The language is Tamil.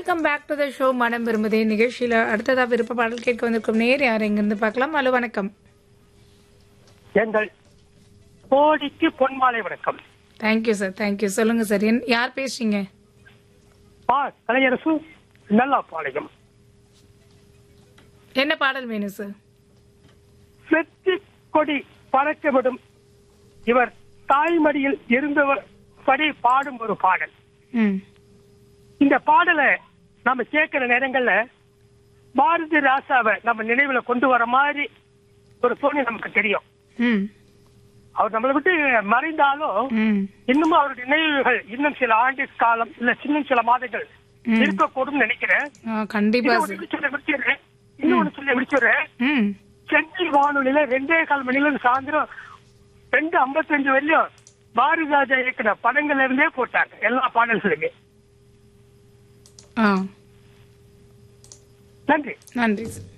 Welcome back to the show மனம் விரும்புதே நிகழ்ச்சியில அடுத்ததா விருப்ப பாடல் கேட்க வந்திருக்கும் நேர் யார் எங்கிருந்து பார்க்கலாம் ஹலோ வணக்கம் எங்கள் கோடிக்கு பொன்மாலை வணக்கம் தேங்க்யூ சார் தேங்க்யூ சொல்லுங்க சார் என் யார் பேசுறீங்க பா கலையரசு நல்லா பாளையம் என்ன பாடல் வேணும் சார் வெற்றி கொடி பறக்கவிடும் இவர் தாய்மடியில் இருந்தவர் படி பாடும் ஒரு பாடல் ம் இந்த பாடலை நம்ம கேட்கிற நேரங்கள்ல பாரதி ராசாவை நம்ம நினைவுல கொண்டு வர மாதிரி ஒரு தோணி நமக்கு தெரியும் ம் அவர் நம்மளை விட்டு மறைந்தாலும் ம் இன்னமும் அவருடைய நினைவுகள் இன்னும் சில ஆண்டு காலம் இல்ல இன்னும் சில மாதங்கள் ம். இருக்கக்கூடும் நினைக்கிறேன் ஆ, கண்டிப்பா இன்னும் சார் ஒண்ணு சொல்லி முடிச்சிடுறேன் இன்னும் ஒண்ணு சொல்லி முடிச்சிடுறேன் ம் சென்னை வானொலியில ரெண்டே கால் மணில இருந்து சாயந்தரம் ரெண்டு ஐம்பத்தஞ்சு வரையும் பாரதி ராஜா இயக்குன படங்கள்ல இருந்தே போட்டாங்க எல்லா பாடல்களுமே ஆ நன்றி நன்றி சார்